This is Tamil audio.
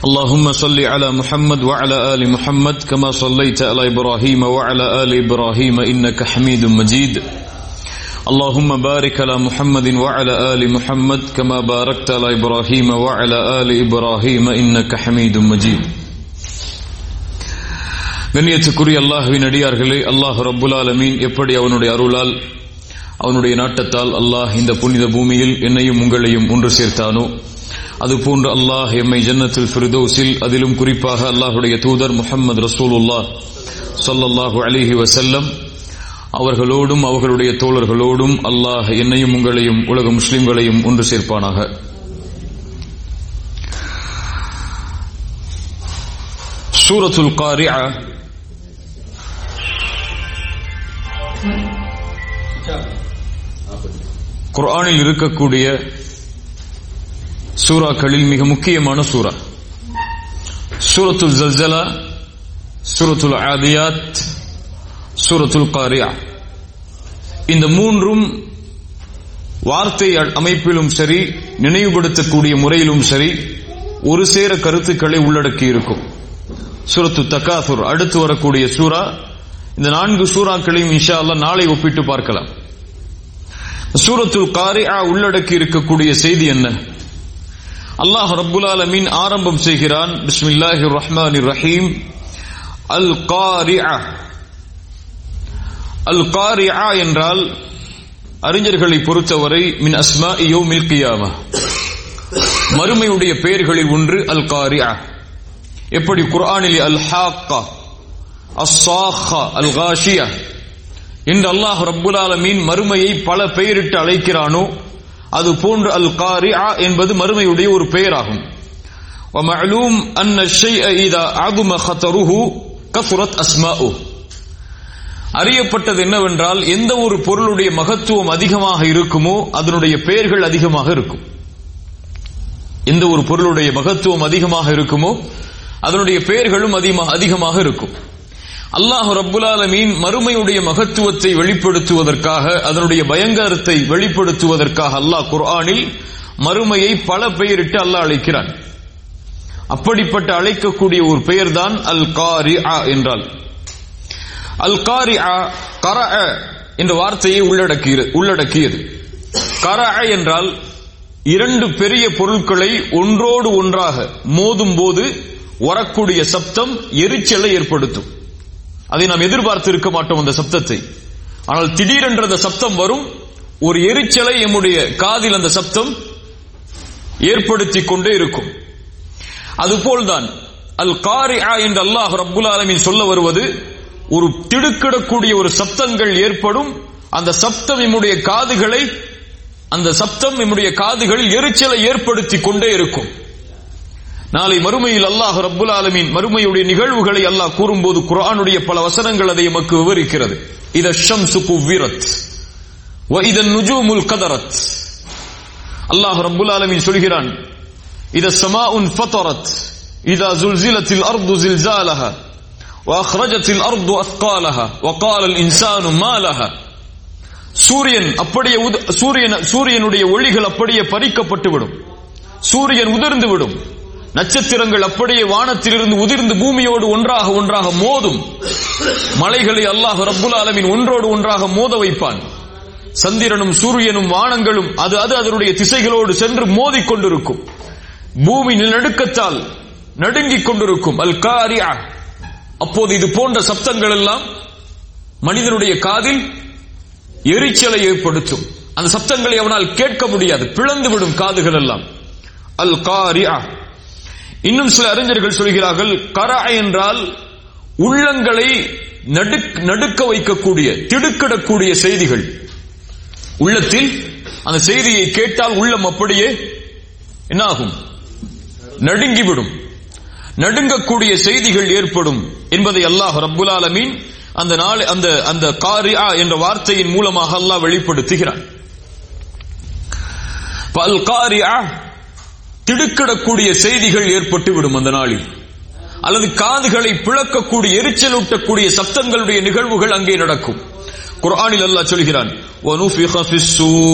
اللهم صل على محمد وعلى آل محمد كما صليت على إبراهيم وعلى آل إبراهيم إنك حميد مجيد اللهم بارك على محمد وعلى آل محمد كما باركت على إبراهيم وعلى آل إبراهيم إنك حميد مجيد கண்ணியத்துக்குரிய அல்லாஹுவின் அடியார்களே அல்லாஹ் ரப்புல் ஆலமீன் எப்படி அவனுடைய அருளால் அவனுடைய நாட்டத்தால் அல்லாஹ் இந்த புனித பூமியில் என்னையும் உங்களையும் ஒன்று சேர்த்தானோ அதுபோன்று அல்லாஹ் எம்மை ஜன்னத்தில் ஃபிர்தௌஸில் அதிலும் குறிப்பாக அல்லாஹுடைய தூதர் முஹம்மது ரசூலுல்லாஹ் ஸல்லல்லாஹு அலைஹி வஸல்லம் அவர்களோடும் அவர்களுடைய தோழர்களோடும் அல்லாஹ் என்னையும் உங்களையும் உலக முஸ்லிம்களையும் ஒன்று சேர்ப்பானாக சூரத்துல் காரியா குர்ஆனில் இருக்கக்கூடிய சூறாக்களில் மிக முக்கியமான சூரா சூரத்துல் ஜல்ஜலா சூரத்துல் ஆதியாத் சூரத்துல் காரியா இந்த மூன்றும் வார்த்தை அமைப்பிலும் சரி நினைவுபடுத்தக்கூடிய முறையிலும் சரி ஒரு சேர கருத்துக்களை உள்ளடக்கி இருக்கும் சூரத்து தக்காசுர் அடுத்து வரக்கூடிய சூரா இந்த நான்கு சூறாக்களையும் இன்ஷா அல்லா நாளை ஒப்பிட்டு பார்க்கலாம் சூரத்துல் காரியா உள்ளடக்கி இருக்கக்கூடிய செய்தி என்ன அல்லாஹ் ரப்புல் ஆலமீன் ஆரம்பம் செய்கிறான் பிஸ்மில்லாஹிர் ரஹ்மானிர் ரஹீம் அல் காரியா அல் காரியா என்றால் அறிஞர்களை பொறுத்தவரை மின் அஸ்மா யோமில் கியாமா மறுமையுடைய பெயர்களில் ஒன்று அல் காரியா எப்படி குர்ஆனில் அல் ஹாக்கா அஸ்ஸாஹா அல் காஷியா என்று அல்லாஹ் ரப்புல் ஆலமீன் மறுமையை பல பெயரிட்டு அழைக்கிறானோ அது போன்று அல் காரியா என்பது மறுமையுடைய ஒரு பெயராகும் ومعلوم أن الشيء إذا عظم خطره كثرت أسماؤه அறியப்பட்டது என்னவென்றால் எந்த ஒரு பொருளுடைய மகத்துவம் அதிகமாக இருக்குமோ அதனுடைய பெயர்கள் அதிகமாக இருக்கும் எந்த ஒரு பொருளுடைய மகத்துவம் அதிகமாக இருக்குமோ அதனுடைய பெயர்களும் அதிகமாக இருக்கும் அல்லாஹ் ரப்புல் ஆலமீன் மறுமையுடைய மகத்துவத்தை வெளிப்படுத்துவதற்காக அதனுடைய பயங்கரத்தை வெளிப்படுத்துவதற்காக அல்லாஹ் குர்ஆனில் மறுமையை பல பெயரிட்டு அல்லாஹ் அழைக்கிறான் அப்படிப்பட்ட அழைக்கக்கூடிய ஒரு பெயர்தான் அல் காரி என்றால் அல் காரி கர என்ற வார்த்தையை உள்ளடக்கியது உள்ளடக்கியது கர என்றால் இரண்டு பெரிய பொருட்களை ஒன்றோடு ஒன்றாக மோதும் போது வரக்கூடிய சப்தம் எரிச்சலை ஏற்படுத்தும் அதை நாம் எதிர்பார்த்து இருக்க மாட்டோம் அந்த சப்தத்தை ஆனால் திடீரென்ற அந்த சப்தம் வரும் ஒரு எரிச்சலை எம்முடைய காதில் அந்த சப்தம் ஏற்படுத்தி கொண்டே இருக்கும் அதுபோல்தான் அல் காரியா என்று அல்லாஹ் ரப்புல் ஆலமின் சொல்ல வருவது ஒரு திடுக்கிடக்கூடிய ஒரு சப்தங்கள் ஏற்படும் அந்த சப்தம் நம்முடைய காதுகளை அந்த சப்தம் நம்முடைய காதுகளில் எரிச்சலை ஏற்படுத்தி கொண்டே இருக்கும் நாளை மறுமையில் அல்லாஹ் ரப்புல் ஆலமீன் மறுமையுடைய நிகழ்வுகளை அல்லாஹ் கூறும்போது குரானுடைய பல வசனங்கள் அதை எமக்கு விவரிக்கிறது இத ஷம்சு குவிரத் வ இதன் நுஜூமுல் கதரத் அல்லாஹ் ரப்புல் ஆலமீன் சொல்கிறான் இத சமாஉன் ஃபதரத் இதா زلزلت الارض زلزالها واخرجت الارض اثقالها وقال الانسان ما لها சூரியன் அப்படியே சூரியன் சூரியனுடைய ஒளிகள் அப்படியே பறிக்கப்பட்டு விடும் சூரியன் உதிர்ந்து விடும் நட்சத்திரங்கள் அப்படியே வானத்திலிருந்து உதிர்ந்து பூமியோடு ஒன்றாக ஒன்றாக மோதும் மலைகளை அல்லாஹ் ரப்புல் ஆலமின் ஒன்றோடு ஒன்றாக மோத வைப்பான் சந்திரனும் சூரியனும் வானங்களும் அது அது அதனுடைய திசைகளோடு சென்று மோதிக் கொண்டிருக்கும் பூமி நடுக்கத்தால் நடுங்கிக் கொண்டிருக்கும் அல் காரியா அப்போது இது போன்ற சப்தங்கள் எல்லாம் மனிதனுடைய காதில் எரிச்சலை ஏற்படுத்தும் அந்த சப்தங்களை அவனால் கேட்க முடியாது பிளந்து விடும் காதுகள் எல்லாம் அல் காரியா இன்னும் சில அறிஞர்கள் சொல்கிறார்கள் கரா என்றால் உள்ளங்களை நடுக்க வைக்கக்கூடிய திடுக்கிடக்கூடிய செய்திகள் உள்ளத்தில் அந்த செய்தியை கேட்டால் உள்ளம் அப்படியே என்னாகும் நடுங்கிவிடும் நடுங்கக்கூடிய செய்திகள் ஏற்படும் என்பதை அல்லாஹ் ரப்புல் ஆலமீன் அந்த நாள் அந்த அந்த காரியா என்ற வார்த்தையின் மூலமாக அல்லாஹ் வெளிப்படுத்துகிறான் பல் காரியா திடுக்கிடக்கூடிய செய்திகள் ஏற்பட்டு விடும் அந்த நாளில் அல்லது காதுகளை பிளக்கக்கூடிய எரிச்சலூட்டக்கூடிய சப்தங்களுடைய நிகழ்வுகள் அங்கே நடக்கும் குர்ஆனில் அல்லாஹ் சொல்கிறான்